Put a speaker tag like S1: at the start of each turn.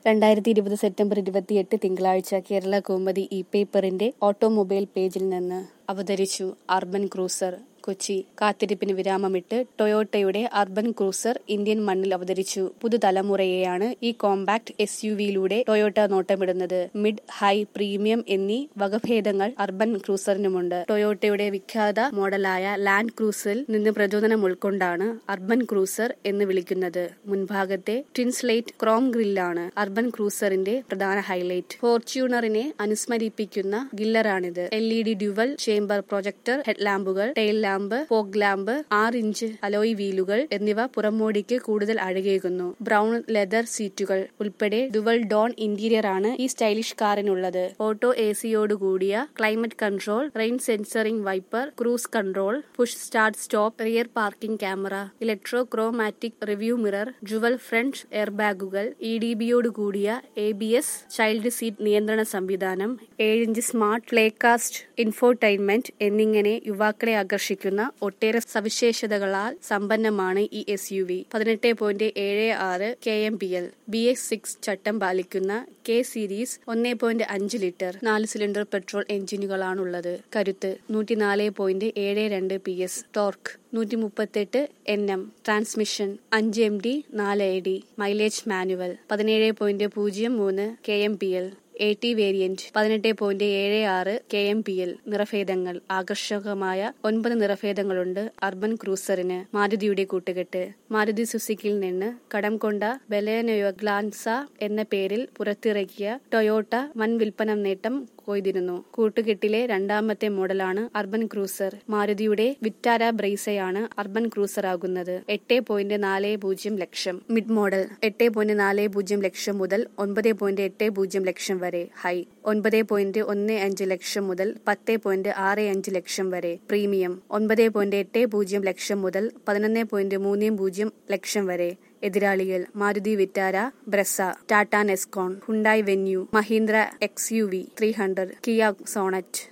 S1: രണ്ടായിരത്തി ഇരുപത് സെപ്റ്റംബർ ഇരുപത്തിയെട്ട് തിങ്കളാഴ്ച കേരള കൗമുദി ഇ പേപ്പറിന്റെ ഓട്ടോമൊബൈൽ പേജിൽ നിന്ന് അവതരിച്ചു അർബൻ ക്രൂസർ കൊച്ചി കാത്തിരിപ്പിന് വിരാമമിട്ട് ടൊയോട്ടയുടെ അർബൻ ക്രൂസർ ഇന്ത്യൻ മണ്ണിൽ അവതരിച്ചു പുതുതലമുറയെയാണ് ഈ കോമ്പാക്ട് എസ് യു വിയിലൂടെ ടൊയോട്ട നോട്ടമിടുന്നത് മിഡ് ഹൈ പ്രീമിയം എന്നീ വകഭേദങ്ങൾ അർബൻ ക്രൂസറിനുമുണ്ട് ടൊയോട്ടയുടെ വിഖ്യാത മോഡലായ ലാൻഡ് ക്രൂസിൽ നിന്ന് പ്രചോദനം ഉൾക്കൊണ്ടാണ് അർബൻ ക്രൂസർ എന്ന് വിളിക്കുന്നത് മുൻഭാഗത്തെ ട്വിൻസ്ലേറ്റ് ക്രോം ഗ്രില്ലാണ് അർബൻ ക്രൂസറിന്റെ പ്രധാന ഹൈലൈറ്റ് ഫോർച്യൂണറിനെ അനുസ്മരിപ്പിക്കുന്ന ഗില്ലറാണിത് L E D dual chamber projector ഹെഡ്ലാമ്പുകൾ ടെയിൽ ലാമ്പ് ഫോഗ് ലാമ്പ് ആറ് ഇഞ്ച് അലോയ് വീലുകൾ എന്നിവ പുറമോടിക്ക് കൂടുതൽ അഴകേകുന്നു ബ്രൗൺ ലെതർ സീറ്റുകൾ ഉൾപ്പെടെ ഡുവൽ ഡോൺ ഇന്റീരിയർ ആണ് ഈ സ്റ്റൈലിഷ് കാറിനുള്ളത് ഓട്ടോ എ സിയോട് കൂടിയ climate control rain sensoring wiper cruise control push start stop rear parking camera electrochromatic review mirror dual front air ബാഗുകൾ ഇ ഡി ബിയോട് കൂടിയ A B S child seat നിയന്ത്രണ സംവിധാനം ഏഴിഞ്ച് സ്മാർട്ട് പ്ലേകാസ്റ്റ് ഇൻഫോടൈൻമെന്റ് എന്നിങ്ങനെ യുവാക്കളെ ആകർഷിക്കുന്ന ഒട്ടേറെ സവിശേഷതകളാൽ സമ്പന്നമാണ് ഈ എസ് യു വി പതിനെട്ട് പോയിന്റ് ഏഴ് ആറ് K M P L B S six ചട്ടം പാലിക്കുന്ന കെ സീരീസ് ഒന്നേ പോയിന്റ് അഞ്ച് ലിറ്റർ നാല് സിലിണ്ടർ പെട്രോൾ എഞ്ചിനുകളാണുള്ളത് കരുത്ത് നൂറ്റിനാല് പോയിന്റ് ഏഴ് രണ്ട് പി എസ് ടോർക്ക് നൂറ്റി മുപ്പത്തെട്ട് എൻ എം ട്രാൻസ്മിഷൻ അഞ്ച് എം ഡി നാല് എ ഡി മൈലേജ് മാനുവൽ പതിനേഴ് പോയിന്റ് പൂജ്യം മൂന്ന് K M P L A T variant പതിനെട്ട് പോയിന്റ് ഏഴ് ആറ് കെ എം പി എൽ നിറഭേദങ്ങൾ ആകർഷകമായ ഒൻപത് നിറഭേദങ്ങളുണ്ട് അർബൻ ക്രൂസറിന് മാരുതിയുടെ കൂട്ടുകെട്ട് മാരുതി സുസുക്കിയിൽ നിന്ന് കടം കൊണ്ട ബലേനയോ ഗ്ലാൻസ എന്ന പേരിൽ പുറത്തിറക്കിയ ടൊയോട്ട വൻ വിൽപ്പന നേട്ടം കൊയ്തിരുന്നു കൂട്ടുകെട്ടിലെ രണ്ടാമത്തെ മോഡലാണ് അർബൻ ക്രൂസർ മാരുതിയുടെ വിറ്റാര ബ്രൈസയാണ് അർബൻ ക്രൂസർ ആകുന്നത് എട്ട് പോയിന്റ് നാല് പൂജ്യം ലക്ഷം മിഡ് മോഡൽ എട്ട് പോയിന്റ് നാല് പൂജ്യം ലക്ഷം മുതൽ ഒൻപത് പോയിന്റ് എട്ട് പൂജ്യം ലക്ഷം വരെ ഹൈ ഒൻപത് പോയിന്റ് ഒന്ന് അഞ്ച് ലക്ഷം മുതൽ പത്ത് പോയിന്റ് ആറ് അഞ്ച് ലക്ഷം വരെ പ്രീമിയം ഒൻപത് പോയിന്റ് എട്ട് പൂജ്യം ലക്ഷം മുതൽ പതിനൊന്ന് പോയിന്റ് മൂന്ന് പൂജ്യം ലക്ഷം വരെ എതിരാളികൾ Maruti Vitara Brezza Tata Nexon Hyundai Venue Mahindra X U V three hundred Kia Sonet